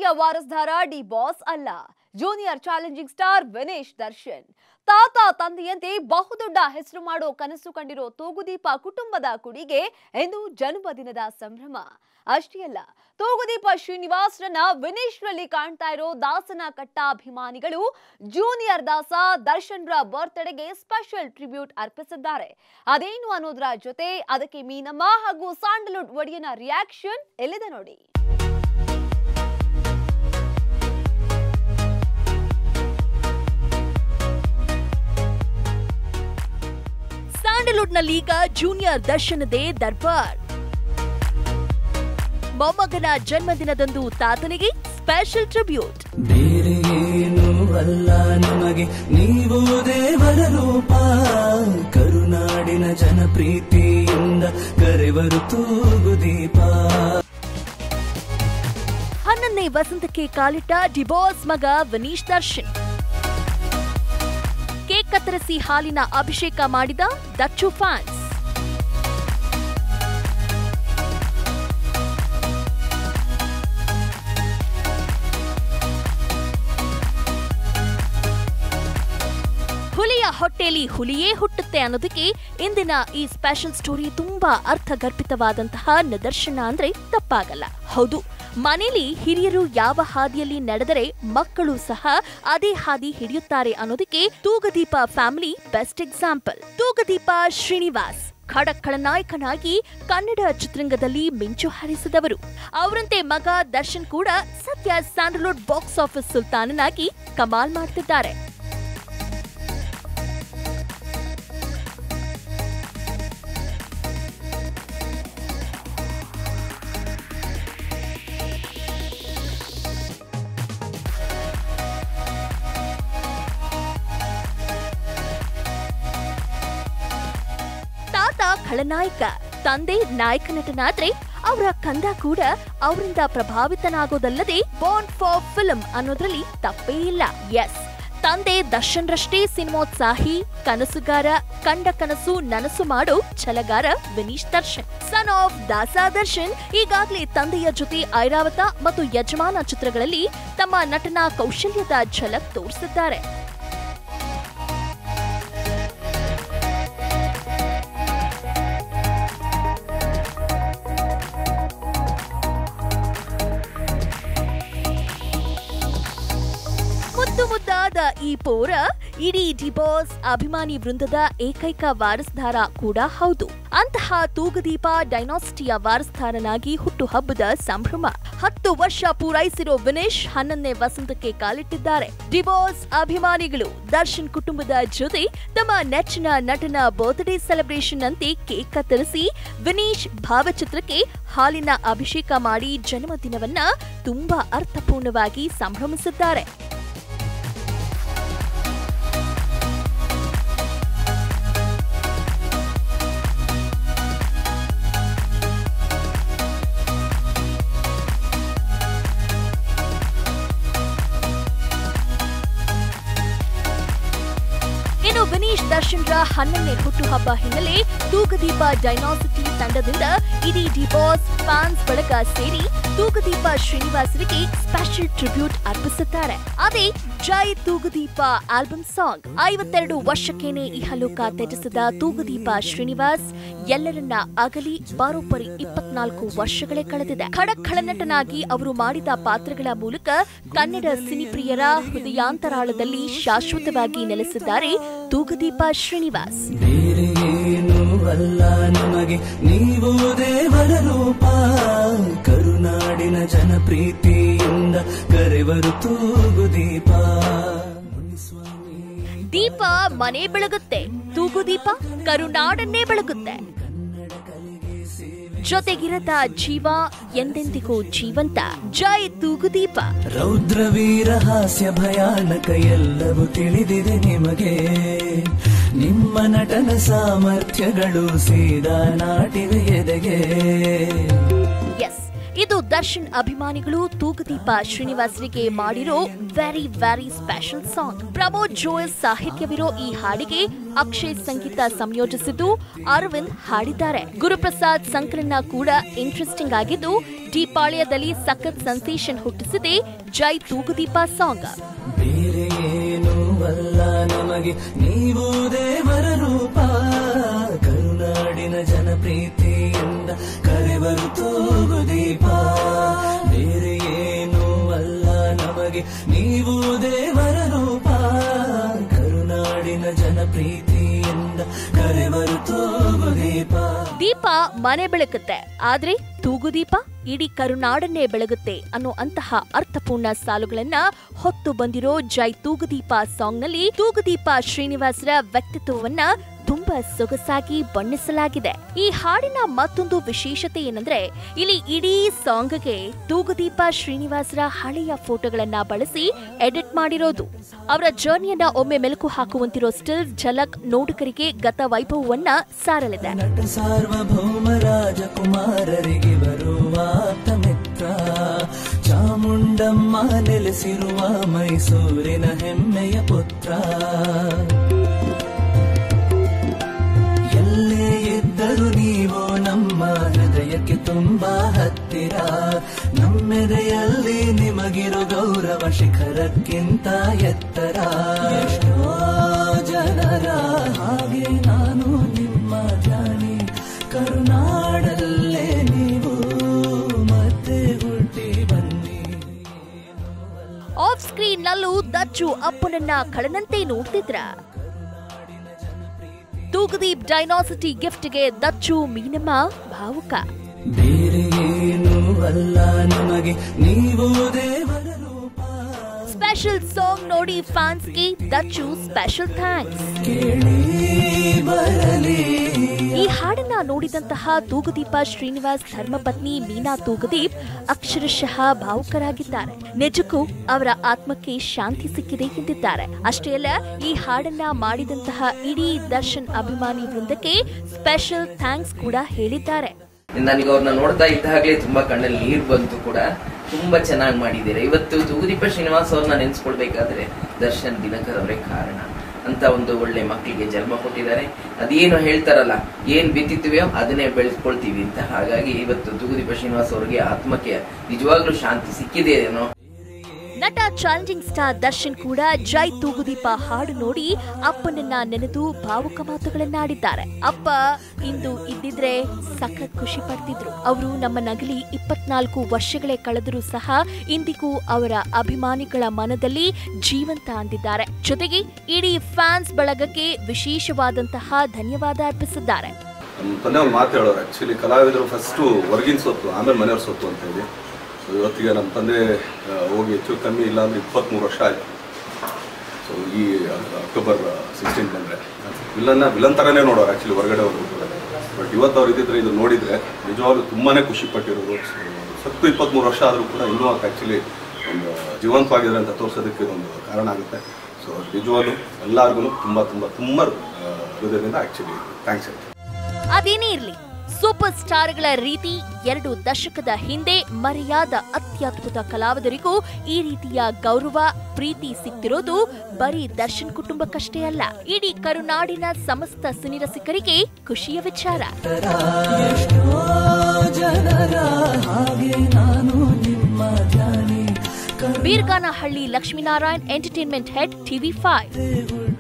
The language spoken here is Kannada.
ಡೈನಾಸ್ಟಿಯ ವಾರಸ್ದಾರ ಡಿ ಬಾಸ್ ಅಲ್ಲ junior challenging star Vinesh Darshan ತಾತ ತಂದೆಯಂತೆ ಬಹುದೊಡ್ಡ ಹೆಸರು ಮಾಡೋ ಕನಸು ಕಂಡಿರೋ ತೂಗುದೀಪ ಕುಟುಂಬದ ಕುಡಿಗೆ ಎಂದು ಜನ್ಮದಿನದ ಸಂಭ್ರಮ ಅಷ್ಟೇ ಅಲ್ಲ ತೂಗುದೀಪ ಶ್ರೀನಿವಾಸ್ರನ್ನ ವಿನೇಶ್ರಲ್ಲಿ ಕಾಣ್ತಾ ಇರೋ ದಾಸನ ಕಟ್ಟ ಅಭಿಮಾನಿಗಳು ಜೂನಿಯರ್ ದಾಸ ದರ್ಶನ್ರ ಬರ್ತ್ಡೇಗೆ ಸ್ಪೆಷಲ್ ಟ್ರಿಬ್ಯೂಟ್ ಅರ್ಪಿಸಿದ್ದಾರೆ ಅದೇನು ಅನ್ನೋದ್ರ ಜೊತೆ ಅದಕ್ಕೆ ಮೀನಮ್ಮ ಹಾಗೂ ಸ್ಯಾಂಡಲ್ವುಡ್ ಒಡೆಯನ ರಿಯಾಕ್ಷನ್ ಎಲ್ಲಿದೆ ನೋಡಿ ಸ್ಯಾಂಡಲ್ವುಡ್ನಲ್ಲಿ ಈಗ ಜೂನಿಯರ್ ದರ್ಶನದೇ ದರ್ಬಾರ್ ಮೊಮ್ಮಗನ ಜನ್ಮದಿನದಂದು ತಾತನಿಗೆ ಸ್ಪೆಷಲ್ ಟ್ರಿಬ್ಯೂಟ್ ಬೇರೆ ಏನು ಅಲ್ಲ ನಮಗೆ ನೀವು ದೇವರ ರೂಪ ಕರುನಾಡಿನ ಜನಪ್ರೀತಿಯಿಂದ ಕರೆವರು ತೂಗುದೀಪ ಹನ್ನೊಂದನೇ ವಸಂತಕ್ಕೆ ಕಾಲಿಟ್ಟ ಡಿಬೋಸ್ ಮಗ ವಿನೀಶ್ ದರ್ಶನ್ ಕೇಕ್ ಕತ್ತರಿಸಿ ಹಾಲಿನ ಅಭಿಷೇಕ ಮಾಡಿದ ದಚ್ಚು ಫ್ಯಾನ್ಸ್ ಹುಲಿಯ ಹೊಟ್ಟೆಯಲ್ಲಿ ಹುಲಿಯೇ ಹುಟ್ಟುತ್ತೆ ಅನ್ನೋದಕ್ಕೆ ಇಂದಿನ ಈ ಸ್ಪೆಷಲ್ ಸ್ಟೋರಿ ತುಂಬಾ ಅರ್ಥಗರ್ಭಿತವಾದಂತಹ ನಿದರ್ಶನ ಅಂದ್ರೆ ತಪ್ಪಾಗಲ್ಲ ಹೌದು ಮನೇಲಿ ಹಿರಿಯರು ಯಾವ ಹಾದಿಯಲ್ಲಿ ನಡೆದರೆ ಮಕ್ಕಳು ಸಹ ಅದೇ ಹಾದಿ ಹಿಡಿಯುತ್ತಾರೆ ಅನ್ನೋದಕ್ಕೆ Thoogudeepa family best example Thoogudeepa Srinivas ಖಡಕ್ ಖಳನಾಯಕನಾಗಿ ಕನ್ನಡ ಚಿತ್ರರಂಗದಲ್ಲಿ ಮಿಂಚು ಹಾರಿಸಿದವರು ಅವರಂತೆ ಮಗ ದರ್ಶನ್ ಕೂಡ ಸದ್ಯ ಸ್ಯಾಂಡಲ್ವುಡ್ ಬಾಕ್ಸ್ ಆಫೀಸ್ ಸುಲ್ತಾನನಾಗಿ ಕಮಾಲ್ ಮಾಡ್ತಿದ್ದಾರೆ ತಾತ ಖಳನಾಯಕ ತಂದೆ ನಾಯಕ ನಟನಾದ್ರೆ ಅವರ ಕಂದ ಕೂಡ ಅವರಿಂದ ಪ್ರಭಾವಿತನಾಗೋದಲ್ಲದೆ ಬಾಂಡ್ ಫಾರ್ ಫಿಲ್ಮ್ ಅನ್ನೋದ್ರಲ್ಲಿ ತಪ್ಪೇ ಇಲ್ಲ ಎಸ್ ತಂದೆ ದರ್ಶನ್ರಷ್ಟೇ ಸಿನಿಮೋತ್ಸಾಹಿ ಕನಸುಗಾರ ಕಂಡ ಕನಸು ನನಸು ಮಾಡೋ ಛಲಗಾರ ವಿನೀಶ್ ದರ್ಶನ್ ಸನ್ ಆಫ್ ದಾಸಾ ದರ್ಶನ್ ಈಗಾಗಲೇ ತಂದೆಯ ಜೊತೆ ಐರಾವತ ಮತ್ತು ಯಜಮಾನ ಚಿತ್ರಗಳಲ್ಲಿ ತಮ್ಮ ನಟನಾ ಕೌಶಲ್ಯದ ಝಲಕ್ ತೋರಿಸಿದ್ದಾರೆ ಮುದ್ದು ಮುದ್ದಾದ ಈ ಪೋರ ಇಡೀ ಡಿಬಾಸ್ ಅಭಿಮಾನಿ ವೃಂದದ ಏಕೈಕ ವಾರಸ್ದಾರ ಕೂಡ ಹೌದು ಅಂತಹ ತೂಗದೀಪ ಡೈನಾಸ್ಟಿಯ ವಾರಸ್ದಾರನಾಗಿ ಹುಟ್ಟುಹಬ್ಬದ ಸಂಭ್ರಮ ಹತ್ತು ವರ್ಷ ಪೂರೈಸಿರೋ ವಿನೇಶ್ ಹನ್ನೊಂದನೇ ವಸಂತಕ್ಕೆ ಕಾಲಿಟ್ಟಿದ್ದಾರೆ ಡಿಬಾಸ್ ಅಭಿಮಾನಿಗಳು ದರ್ಶನ್ ಕುಟುಂಬದ ಜೊತೆ ತಮ್ಮ ನೆಚ್ಚಿನ ನಟನ ಬರ್ತ್ಡೇ ಸೆಲೆಬ್ರೇಷನ್ ಅಂತೆ ಕೇಕ್ ಕತ್ತರಿಸಿ ವಿನೀಶ್ ಭಾವಚಿತ್ರಕ್ಕೆ ಹಾಲಿನ ಅಭಿಷೇಕ ಮಾಡಿ ಜನ್ಮದಿನವನ್ನ ತುಂಬಾ ಅರ್ಥಪೂರ್ಣವಾಗಿ ಸಂಭ್ರಮಿಸಿದ್ದಾರೆ ಇನ್ನು ವಿನೀಶ್ ದರ್ಶನ್ರ ಹನ್ನೊಂದನೇ ಹುಟ್ಟುಹಬ್ಬ ಹಿನ್ನೆಲೆ ತೂಗದೀಪ ಡೈನಾಸಿಟಿ ತಂಡದಿಂದ ಇಡೀ ಡಿಬಾಸ್ ಫ್ಯಾನ್ಸ್ ಬಳಗ ಸೇರಿ ತೂಗದೀಪ ಶ್ರೀನಿವಾಸರಿಗೆ ಸ್ಪೆಷಲ್ ಟ್ರಿಬ್ಯೂಟ್ ಅರ್ಪಿಸಿದ್ದಾರೆ ಅದೇ ಜೈ ತೂಗದೀಪ ಆಲ್ಬಮ್ ಸಾಂಗ್ ಐವತ್ತೆರಡು ವರ್ಷಕ್ಕೇನೆ ಇಹಲೋಕ ತ್ಯಜಿಸಿದ ತೂಗದೀಪ ಶ್ರೀನಿವಾಸ್ ಎಲ್ಲರನ್ನ ಅಗಲಿ ಬಾರೋಬ್ಬರಿ ಇಪ್ಪತ್ನಾಲ್ಕು ವರ್ಷಗಳೇ ಕಳೆದಿದೆ ಖಡಕ್ ಖಳನಟನಾಗಿ ಅವರು ಮಾಡಿದ ಪಾತ್ರಗಳ ಮೂಲಕ ಕನ್ನಡ ಸಿನಿಪ್ರಿಯರ ಹೃದಯಾಂತರಾಳದಲ್ಲಿ ಶಾಶ್ವತವಾಗಿ ನೆಲೆಸಿದ್ದಾರೆ ತೂಗದೀಪ ಶ್ರೀನಿವಾಸ್ ಬೇರೆ ಏನು ಅಲ್ಲ ನಮಗೆ ನೀವು ದೇವರ ರೂಪ ಕರುನಾಡಿನ ಜನಪ್ರೀತಿಯಿಂದ ಕರೆವರು ತೂಗುದೀಪ ಮುನಿಸ್ವಾಮಿ ದೀಪ ಮನೆ ಬೆಳಗುತ್ತೆ ತೂಗುದೀಪ ಕರುನಾಡನ್ನೇ ಬೆಳಗುತ್ತೆ ಜೊತೆಗಿರದ ಜೀವ ಎಂದೆಂದಿಗೂ ಜೀವಂತ ಜೈ ತೂಗುದೀಪ ರೌದ್ರವೀರ ಹಾಸ್ಯ ಭಯಾನಕ ಎಲ್ಲವೂ ತಿಳಿದಿದೆ ನಿಮಗೆ ನಿಮ್ಮ ನಟನ ಸಾಮರ್ಥ್ಯಗಳು ಸೀದಾ ನಾಟಿವೆ ಎದೆಗೆ ಎಸ್ ಇದು ದರ್ಶನ್ ಅಭಿಮಾನಿಗಳು ತೂಗುದೀಪ ಶ್ರೀನಿವಾಸರಿಗೆ ಮಾಡಿರೋ very very special song Pramod Joyis ಸಾಹಿತ್ಯವಿರೋ ಈ ಹಾಡಿಗೆ ಅಕ್ಷಯ್ ಸಂಗೀತ ಸಂಯೋಜಿಸಿದ್ದು ಅರವಿಂದ್ ಹಾಡಿದ್ದಾರೆ ಗುರುಪ್ರಸಾದ್ ಸಂಕಲನ ಕೂಡ ಇಂಟ್ರೆಸ್ಟಿಂಗ್ ಆಗಿದ್ದು ಡಿಪಾಳ್ಯದಲ್ಲಿ ಸಖತ್ ಸೆನ್ಸೇಷನ್ ಹುಟ್ಟಿಸಿದೆ ಜೈ ತೂಗುದೀಪ ಸಾಂಗ್ ಬೇರೆ ಏನೂ ಅಲ್ಲ ನಮಗೆ ನೀವು ದೇವರ ರೂಪ ಕರುನಾಡಿನ ಜನಪ್ರೀತಿಯಿಂದ ಕರೆವರು ತೂಗು ದೀಪ ಬೇರೆ ಏನೂ ಅಲ್ಲ ನಮಗೆ ನೀವು ದೇವರ ರೂಪ ಕರುನಾಡಿನ ಜನಪ್ರೀತಿಯಿಂದ ಕರೆವರು ತೂಗು ದೀಪ ದೀಪ ಮನೆ ಬೆಳಕುತ್ತೆ ಆದ್ರೆ ತೂಗುದೀಪ ಇಡೀ ಕರುನಾಡನ್ನೇ ಬೆಳಗುತ್ತೆ ಅನ್ನೋ ಅಂತಹ ಅರ್ಥಪೂರ್ಣ ಸಾಲುಗಳನ್ನ ಹೊತ್ತು ಬಂದಿರೋ ಜೈ ತೂಗುದೀಪ ಸಾಂಗ್ನಲ್ಲಿ ತೂಗುದೀಪ ಶ್ರೀನಿವಾಸರ ವ್ಯಕ್ತಿತ್ವವನ್ನ ತುಂಬಾ ಸೊಗಸಾಗಿ ಬಣ್ಣಿಸಲಾಗಿದೆ ಈ ಹಾಡಿನ ಮತ್ತೊಂದು ವಿಶೇಷತೆ ಏನಂದ್ರೆ ಇಲ್ಲಿ ಇಡೀ ಸಾಂಗ್ಗೆ ತೂಗುದೀಪ ಶ್ರೀನಿವಾಸರ ಹಳೆಯ ಫೋಟೋಗಳನ್ನ ಬಳಸಿ ಎಡಿಟ್ ಮಾಡಿರೋದು ಅವರ ಜರ್ನಿಯನ್ನ ಒಮ್ಮೆ ಮೆಲುಕು ಹಾಕುವಂತಿರೋ ಸ್ಟಿಲ್ ಝಲಕ್ ನೋಡುಗರಿಗೆ ಗತ ವೈಭವವನ್ನ ಸಾರಲಿದೆ ನಟ ಸಾರ್ವಭೌಮ ರಾಜಕುಮಾರರಿಗೆ ಬರುವ ಮಿತ್ರ ಚಾಮುಂಡಮ್ಮ ನೆಲೆಸಿರುವ ಮೈಸೂರಿನ ಹೆಮ್ಮೆಯ ಪುತ್ರ ಎಲ್ಲೇ ಇದ್ದರೂ ನೀವು ನಮ್ಮ ಹೃದಯಕ್ಕೆ ತುಂಬಾ ಹತ್ತಿರ ನಮ್ಮೆದೆಯಲ್ಲಿ ನಿಮಗಿರೋ ಗೌರವ ಶಿಖರಕ್ಕಿಂತ ಎತ್ತರ ಎಷ್ಟೋ ಜನರ ಹಾಗೆ ನಾನು ನಿಮ್ಮ ಜಾನಿ ಕರುನಾಡಲ್ಲೇ ನೀವು ಮತ್ತೆ ಹುಟ್ಟಿ ಬನ್ನಿ ಆಫ್ ಸ್ಕ್ರೀನ್ ನಲ್ಲೂ ದಚ್ಚು ಅಪ್ಪನನ್ನ ಕಳನಂತೆ ನೋಡ್ತಿದ್ರ ತೂಗುದೀಪ್ ಡೈನಾಸಿಟಿ ಗಿಫ್ಟ್ಗೆ ದಚ್ಚು ಮೀನಮ್ಮ ಭಾವುಕ ಬೇರೆ ಏನೂ ಅಲ್ಲ ನಮಗೆ ನೀವು ದೇವರ ರೂಪ ಸ್ಪೆಷಲ್ ಸಾಂಗ್ ನೋಡಿ ಫ್ಯಾನ್ಸ್ಗೆ ದಚ್ಚು ಸ್ಪೆಷಲ್ ಥ್ಯಾಂಕ್ಸ್ ಕೇಳಿ ಬರಲಿ ಈ ಹಾಡನ್ನ ನೋಡಿದಂತಹ ತೂಗುದೀಪ ಶ್ರೀನಿವಾಸ್ ಧರ್ಮಪತ್ನಿ ಮೀನಾ ತೂಗುದೀಪ್ ಅಕ್ಷರಶಃ ಭಾವುಕರಾಗಿದ್ದಾರೆ ನಿಜಕ್ಕೂ ಅವರ ಆತ್ಮಕ್ಕೆ ಶಾಂತಿ ಸಿಕ್ಕಿದೆ ಎಂದಿದ್ದಾರೆ ಅಷ್ಟೇ ಅಲ್ಲ ಈ ಹಾಡನ್ನ ಮಾಡಿದಂತಹ ಇಡೀ ದರ್ಶನ್ ಅಭಿಮಾನಿ ವೃಂದಕ್ಕೆ ಸ್ಪೆಷಲ್ ಥ್ಯಾಂಕ್ಸ್ ಕೂಡ ಹೇಳಿದ್ದಾರೆ ನನಗೆ ಅವ್ರನ್ನ ನೋಡ್ತಾ ಇದ್ದಾಗಲೇ ತುಂಬಾ ಕಣ್ಣಲ್ಲಿ ನೀರು ಬಂತು ಕೂಡ ತುಂಬಾ ಚೆನ್ನಾಗಿ ಮಾಡಿದ್ದೀರಾ ಇವತ್ತು ತೂಗುದೀಪ ಶ್ರೀನಿವಾಸ್ ಅವ್ರನ್ನ ನೆನ್ಸ್ಕೊಳ್ಬೇಕಾದ್ರೆ ದರ್ಶನ್ ದಿನಕರ್ ಅವರೇ ಕಾರಣ ಅಂತ ಒಂದು ಒಳ್ಳೆ ಮಕ್ಕಳಿಗೆ ಜನ್ಮ ಕೊಟ್ಟಿದ್ದಾರೆ ಅದೇನು ಹೇಳ್ತಾರಲ್ಲ ಏನ್ ಬಿತ್ತಿದ್ವಿಯೋ ಅದನ್ನೇ ಬೆಳೆಸ್ಕೊಳ್ತೀವಿ ಅಂತ ಹಾಗಾಗಿ ಇವತ್ತು ತೂಗುದೀಪ ಶ್ರೀನಿವಾಸ್ ಅವರಿಗೆ ಆತ್ಮಕ್ಕೆ ನಿಜವಾಗ್ಲೂ ಶಾಂತಿ ಸಿಕ್ಕಿದೆ ಏನೋ ನಟ ಚಾಲೆಂಜಿಂಗ್ ಸ್ಟಾರ್ ದರ್ಶನ್ ಕೂಡ ಜೈ ತೂಗುದೀಪ ಹಾಡು ನೋಡಿ ಅಪ್ಪನನ್ನ ನೆನೆದು ಭಾವುಕ ಮಾತುಗಳನ್ನಾಡಿದ್ದಾರೆ ಅಪ್ಪ ಇಂದು ಇದ್ದಿದ್ರೆ ಸಖತ್ ಖುಷಿ ಪಡ್ತಿದ್ರು ಅವರು ನಮ್ಮ ನಗಲಿ ಇಪ್ಪತ್ನಾಲ್ಕು ವರ್ಷಗಳೇ ಕಳೆದರೂ ಸಹ ಇಂದಿಗೂ ಅವರ ಅಭಿಮಾನಿಗಳ ಮನದಲ್ಲಿ ಜೀವಂತ ಅಂದಿದ್ದಾರೆ ಜೊತೆಗೆ ಇಡೀ ಫ್ಯಾನ್ಸ್ ಬಳಗಕ್ಕೆ ವಿಶೇಷವಾದಂತಹ ಧನ್ಯವಾದ ಅರ್ಪಿಸಿದ್ದಾರೆ ನಮ್ಮ ತಂದೆ ಒಂದು ಮಾತು ಹೇಳೋರು ಆ್ಯಕ್ಚುಲಿ ಕಲಾವಿದರು ಫಸ್ಟು ಹೊರಗಿನ ಸೊತ್ತು ಆಮೇಲೆ ಮನೆಯವ್ರ ಸೊತ್ತು ಅಂತ ಹೇಳಿ ಸೊ ಇವತ್ತಿಗೆ ನಮ್ಮ ತಂದೆ ಆ, ಹೋಗಿ ಹೆಚ್ಚು ಕಮ್ಮಿ ಇಲ್ಲ ಅಂದ್ರೆ ಇಪ್ಪತ್ತ್ಮೂರು ವರ್ಷ ಆಯಿತು ಸೊ ಈ ಅಕ್ಟೋಬರ್ ಸಿಕ್ಸ್ಟೀನ್ ಬಂದರೆ ವಿಲನ್ನ ವಿಲನ್ ಥರನೇ ನೋಡೋರು ಆ್ಯಕ್ಚುಲಿ ಹೊರಗಡೆ ಅವರು ಬಟ್ ಇವತ್ತು ಅವ್ರು ಇದ್ದಿದ್ರೆ ಇದು ನೋಡಿದರೆ ನಿಜವಾಗ್ಲೂ ತುಂಬಾ ಖುಷಿ ಪಟ್ಟಿರೋದು ಸೊ ಸತ್ತು ಇಪ್ಪತ್ತ್ಮೂರು ವರ್ಷ ಆದರೂ ಕೂಡ ಇನ್ನೂ ಆ್ಯಕ್ಚುಲಿ ಒಂದು ಜೀವಂತವಾಗಿದ್ದಾರೆ ಅಂತ ತೋರಿಸೋದಕ್ಕೆ ಇದೊಂದು ಕಾರಣ ಆಗುತ್ತೆ ಸೊ ನಿಜವಾಗ್ಲೂ ಎಲ್ಲರಿಗೂ ತುಂಬ ತುಂಬ ತುಂಬ ಆ, ಹೃದಯದಿಂದ ಆ್ಯಕ್ಚುಲಿ ಥ್ಯಾಂಕ್ಸ್ ಹೇಳ್ತೀನಿ ಅದೇನೇ ಇರ್ಲಿ ಸೂಪರ್ ಸ್ಟಾರ್ಗಳ ರೀತಿ ಎರಡು ದಶಕದ ಹಿಂದೆ ಮರೆಯಾದ ಅತ್ಯದ್ಭುತ ಕಲಾವಿದರಿಗೂ ಈ ರೀತಿಯ ಗೌರವ ಪ್ರೀತಿ ಸಿಕ್ತಿರೋದು ಬರೀ ದರ್ಶನ್ ಕುಟುಂಬಕ್ಕಷ್ಟೇ ಅಲ್ಲ ಇಡೀ ಕರುನಾಡಿನ ಸಮಸ್ತ ಸಿನಿರಸಿಕರಿಗೆ ಖುಷಿಯ ವಿಚಾರ ಎಷ್ಟೋ ಜನರ ಹಾಗೆ ನಾನು ನಿಮ್ಮ Jani Beerganahalli Lakshminarayan entertainment head TV five ಕರುಣೆ